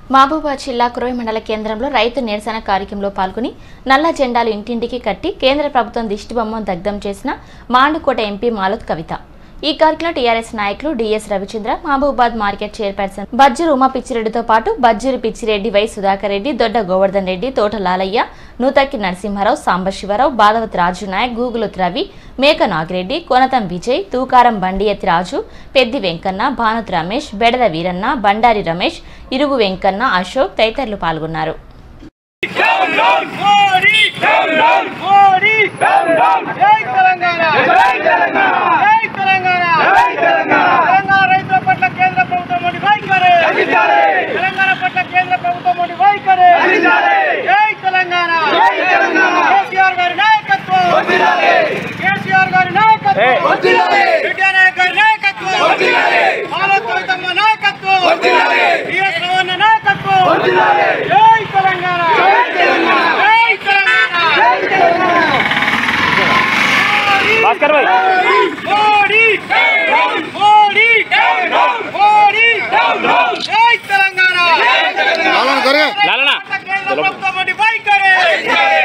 మహబూబాద్ జిల్లా కురవి మండల కేంద్రంలో రైతు నిరసన కార్యక్రమంలో పాల్గొని నల్ల జెండాలు ఇంటింటికి కట్టి కేంద్ర ప్రభుత్వం దిష్టిబొమ్మను దగ్ధం చేసిన మాండుకోట ఎంపీ మాలత్ కవిత ఈ కార్యక్రమంలో టీఆర్ఎస్ నాయకులు DS Ravichandra Mahabubabad market chairperson Bajjuru Uma పిచ్చిరెడ్డితో పాటు బజ్జూరు పిచ్చిరెడ్డి వై సుధాకర్ రెడ్డి దొడ్డ గోవర్ధన్ రెడ్డి తోట లాలయ్య నూతక్కి నరసింహారావు సాంబశివరావు బాలవతి రాజు నాయక్ గూగులుత్ రవి మేక నాగిరెడ్డి కొనతం విజయ్ తూకారం బండియతి రాజు పెద్ది వెంకన్న భానుత్ రమేష్ బెడద వీరన్న బండారి రమేష్ ఇరుగు వెంకన్న అశోక్ తదితరులు పాల్గొన్నారు మోడీ మోడీ జై తెలంగాణ జై తెలంగాణ జై తెలంగాణ జై తెలంగాణ తెలంగాణ రైతుల పట్ల కేంద్ర ప్రభుత్వం మొండి వైఖరి తెలంగాణ పట్ల కేంద్ర ప్రభుత్వం మొండి వైఖరి జై తెలంగాణ జై తెలంగాణ కేసీఆర్ గారి నాయకత్వం కేసీఆర్ గారి నాయకత్వం విద్యానాయక్ గారి నాయకత్వం మాలత్ కవితమ్మ నాయకత్వం బిఎస్ రవణ నాయకత్వం జై తెలంగాణ జై తెలంగాణ జై తెలంగాణ జై తెలంగాణ భాస్కర్ భాయ్ మోడీ మోడీ మోడీ జై తెలంగాణ లాలన గరే కేంద్ర ప్రభుత్వం వైఖరి